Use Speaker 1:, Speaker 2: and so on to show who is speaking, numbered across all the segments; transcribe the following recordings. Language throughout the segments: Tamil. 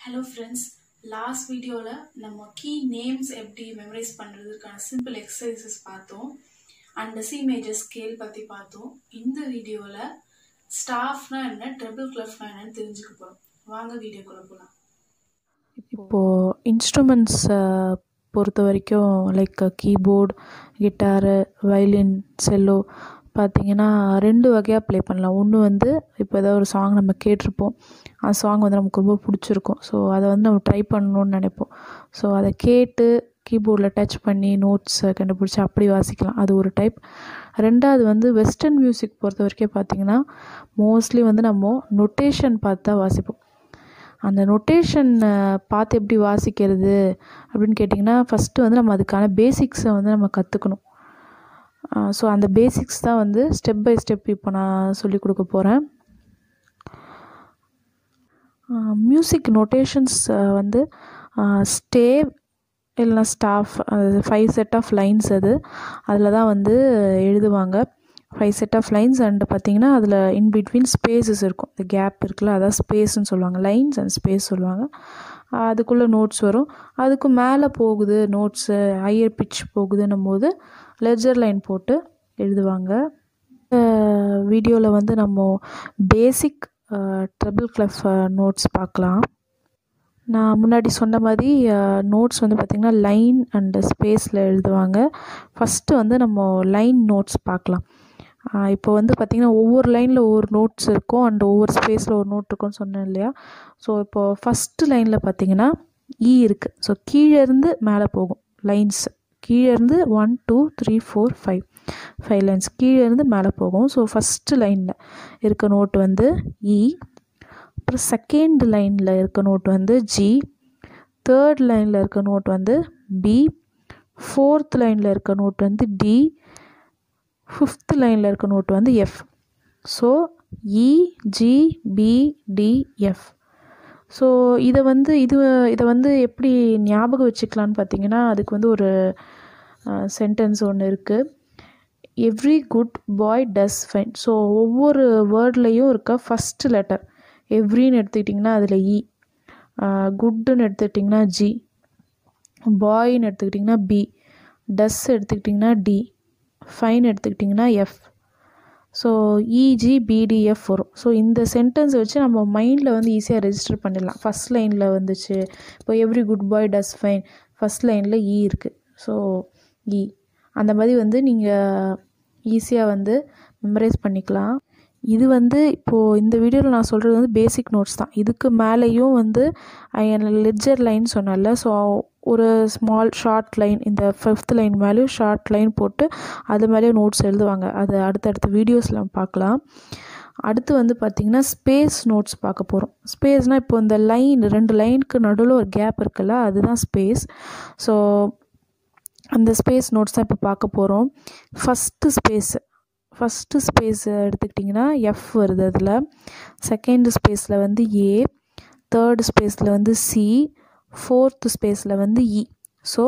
Speaker 1: ஹலோ ஃப்ரெண்ட்ஸ் லாஸ்ட் வீடியோவில் நம்ம கீ நேம்ஸ் எப்படி மெமரைஸ் பண்ணுறதுக்கான சிம்பிள் எக்ஸசைசஸ் பார்த்தோம் அண்ட் சி மேஜர் ஸ்கேல் பற்றி பார்த்தோம் இந்த வீடியோவில் ஸ்டாஃப்னா என்ன ட்ரிபிள் கிளஃப்னா என்னன்னு தெரிஞ்சுக்க போகிறோம் வாங்க வீடியோக்குள்ளே போகலாம்
Speaker 2: இப்போது இன்ஸ்ட்ருமெண்ட்ஸை பொறுத்த வரைக்கும் like keyboard guitar violin cello பார்த்தீங்கன்னா ரெண்டு வகையாக ப்ளே பண்ணலாம் ஒன்று வந்து இப்போ ஏதாவது ஒரு சாங் நம்ம கேட்டிருப்போம் அந்த சாங் வந்து நமக்கு ரொம்ப பிடிச்சிருக்கும் ஸோ அதை வந்து நம்ம ட்ரை பண்ணணும்னு நினைப்போம் ஸோ அதை கேட்டு கீபோர்டில் டச் பண்ணி நோட்ஸை கண்டுபிடிச்சி அப்படி வாசிக்கலாம் அது ஒரு டைப் ரெண்டாவது வந்து வெஸ்டர்ன் மியூசிக் பொறுத்த வரைக்கும் பார்த்திங்கன்னா மோஸ்ட்லி வந்து நம்ம நொட்டேஷன் பார்த்து தான் வாசிப்போம் அந்த நொட்டேஷன் பார்த்து எப்படி வாசிக்கிறது அப்படின்னு கேட்டிங்கன்னா ஃபஸ்ட்டு வந்து நம்ம அதுக்கான பேசிக்ஸை வந்து நம்ம கற்றுக்கணும் ஸோ அந்த பேசிக்ஸ் தான் வந்து ஸ்டெப் பை ஸ்டெப் இப்போ நான் சொல்லி கொடுக்க போகிறேன் மியூசிக் நொட்டேஷன்ஸ் வந்து ஸ்டேவ் இல்லைனா ஸ்டாஃப் அது ஃபைவ் செட் ஆஃப் லைன்ஸ் அது அதில் தான் வந்து எழுதுவாங்க five set of lines and பார்த்தீங்கன்னா அதில் இன் பிட்வீன் ஸ்பேசஸ் இருக்கும் இந்த கேப் இருக்குல்ல அதான் ஸ்பேஸ்ன்னு சொல்லுவாங்க லைன்ஸ் அண்ட் ஸ்பேஸ் சொல்லுவாங்க அதுக்குள்ளே நோட்ஸ் வரும் அதுக்கு மேலே போகுது நோட்ஸு ஹையர் பிச் போகுதுன்னும் போது லெஜர் லைன் போட்டு எழுதுவாங்க இந்த வீடியோவில் வந்து நம்ம பேசிக் ட்ரிபிள் கிளஃப் நோட்ஸ் பார்க்கலாம் நான் முன்னாடி சொன்ன மாதிரி நோட்ஸ் வந்து பார்த்திங்கன்னா லைன் அண்டு ஸ்பேஸில் எழுதுவாங்க ஃபஸ்ட்டு வந்து நம்ம லைன் நோட்ஸ் பார்க்கலாம் இப்போ வந்து பார்த்திங்கன்னா ஒவ்வொரு லைனில் ஒவ்வொரு நோட்ஸ் இருக்கும் அண்ட் ஒவ்வொரு ஸ்பேஸில் ஒரு நோட் இருக்கும்னு சொன்னேன் இல்லையா ஸோ இப்போது ஃபஸ்ட்டு லைனில் பார்த்திங்கன்னா இ இருக்குது ஸோ கீழேருந்து மேலே போகும் லைன்ஸ் கீழேருந்து one two three four five five lines கீழேருந்து மேலே போகும் ஸோ ஃபஸ்ட்டு லைனில் இருக்க நோட் வந்து இ அப்புறம் செகண்ட் லைனில் இருக்க நோட் வந்து ஜி தேர்ட் லைனில் இருக்க நோட் வந்து பி ஃபோர்த் லைனில் இருக்க நோட் வந்து டி ஃபிஃப்த் லைனில் இருக்க நோட் வந்து F so E G B D F so இதை வந்து இது இதை வந்து எப்படி ஞாபகம் வச்சுக்கலான்னு பார்த்தீங்கன்னா அதுக்கு வந்து ஒரு சென்டென்ஸ் ஒன்று இருக்குது every good boy does fine so ஒவ்வொரு வேர்ட்லேயும் இருக்க ஃபஸ்ட்டு லெட்டர் எவ்ரின்னு எடுத்துக்கிட்டிங்கன்னா அதில் இ குட்டுன்னு எடுத்துக்கிட்டிங்கன்னா ஜி பாய்ன்னு எடுத்துக்கிட்டிங்கன்னா பி டஸ் எடுத்துக்கிட்டிங்கன்னா டி ஃபைன் எடுத்துக்கிட்டிங்கன்னா எஃப் ஸோ இஜி பிடிஎஃப் வரும் ஸோ இந்த சென்டென்ஸ் வச்சு நம்ம மைண்டில் வந்து ஈஸியாக ரெஜிஸ்டர் பண்ணிடலாம் ஃபஸ்ட் லைனில் வந்துச்சு இப்போ every good boy does fine first லைனில் இ இருக்குது ஸோ இ அந்த மாதிரி வந்து நீங்கள் ஈஸியாக வந்து மெமரைஸ் பண்ணிக்கலாம் இது வந்து இப்போது இந்த வீடியோவில் நான் சொல்கிறது வந்து பேசிக் நோட்ஸ் தான் இதுக்கு மேலேயும் வந்து லெட்ஜர் லைன் சொன்னல ஸோ ஒரு ஸ்மால் ஷார்ட் லைன் இந்த ஃபிஃப்த் லைன் மேலேயும் ஷார்ட் லைன் போட்டு அது மேலேயும் நோட்ஸ் எழுதுவாங்க அது அடுத்தடுத்த வீடியோஸில் பார்க்கலாம் அடுத்து வந்து பார்த்திங்கன்னா ஸ்பேஸ் நோட்ஸ் பார்க்க போகிறோம் ஸ்பேஸ்னால் இப்போ இந்த லைன் ரெண்டு லைனுக்கு நடுவில் ஒரு கேப் இருக்குல்ல அதுதான் ஸ்பேஸ் ஸோ அந்த ஸ்பேஸ் நோட்ஸ் தான் இப்போ பார்க்க போகிறோம் ஃபஸ்ட்டு ஸ்பேஸு ஃபஸ்ட்டு ஸ்பேஸ் எடுத்துக்கிட்டிங்கன்னா எஃப் வருது அதில் செகண்ட் ஸ்பேஸில் வந்து ஏ தேர்டு ஸ்பேஸில் வந்து சி ஃபோர்த்து ஸ்பேஸில் வந்து இ ஸோ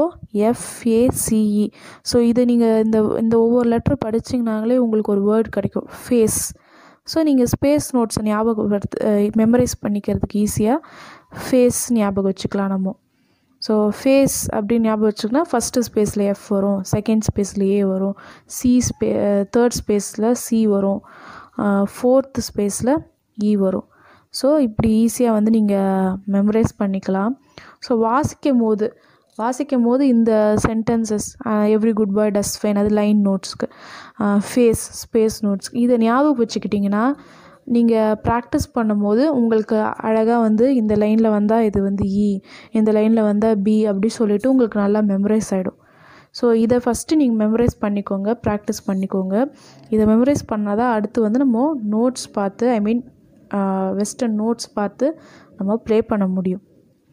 Speaker 2: எஃப்ஏசிஇ ஸோ இதை நீங்கள் இந்த இந்த ஒவ்வொரு லெட்ரு படிச்சிங்கனாங்களே உங்களுக்கு ஒரு வேர்ட் கிடைக்கும் ஃபேஸ் ஸோ நீங்கள் ஸ்பேஸ் நோட்ஸை ஞாபகப்படுத்த மெமரைஸ் பண்ணிக்கிறதுக்கு ஈஸியாக ஃபேஸ் ஞாபகம் வச்சுக்கலாம் நம்ம ஸோ ஃபேஸ் அப்படின்னு ஞாபகம் வச்சுக்கனா ஃபஸ்ட்டு ஸ்பேஸில் எஃப் வரும் செகண்ட் ஸ்பேஸில் ஏ வரும் சி ஸ்பே தேர்ட் ஸ்பேஸில் சி வரும் ஃபோர்த்து ஸ்பேஸில் இ வரும் ஸோ இப்படி ஈஸியாக வந்து நீங்கள் மெமரைஸ் பண்ணிக்கலாம் ஸோ வாசிக்கும் போது வாசிக்கும் போது இந்த sentences every good boy does fine அது லைன் நோட்ஸ்க்கு ஃபேஸ் ஸ்பேஸ் நோட்ஸ் இதை ஞாபகம் வச்சுக்கிட்டிங்கன்னா நீங்கள் ப்ராக்டிஸ் பண்ணும்போது உங்களுக்கு அழகாக வந்து இந்த லைனில் வந்தால் இது வந்து இ இந்த லைனில் வந்தால் பி அப்படி சொல்லிவிட்டு உங்களுக்கு நல்லா மெமரைஸ் ஆகிடும் ஸோ இதை ஃபஸ்ட்டு நீங்கள் மெமரைஸ் பண்ணிக்கோங்க ப்ராக்டிஸ் பண்ணிக்கோங்க இதை மெமரைஸ் பண்ணால் தான் அடுத்து வந்து நம்ம நோட்ஸ் பார்த்து ஐ மீன் வெஸ்டர்ன் நோட்ஸ் பார்த்து நம்ம ப்ளே பண்ண முடியும்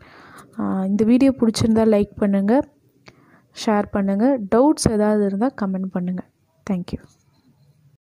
Speaker 2: இந்த வீடியோ பிடிச்சிருந்தால் லைக் பண்ணுங்கள் ஷேர் பண்ணுங்கள் டவுட்ஸ் ஏதாவது இருந்தால் கமெண்ட் பண்ணுங்கள் தேங்க்யூ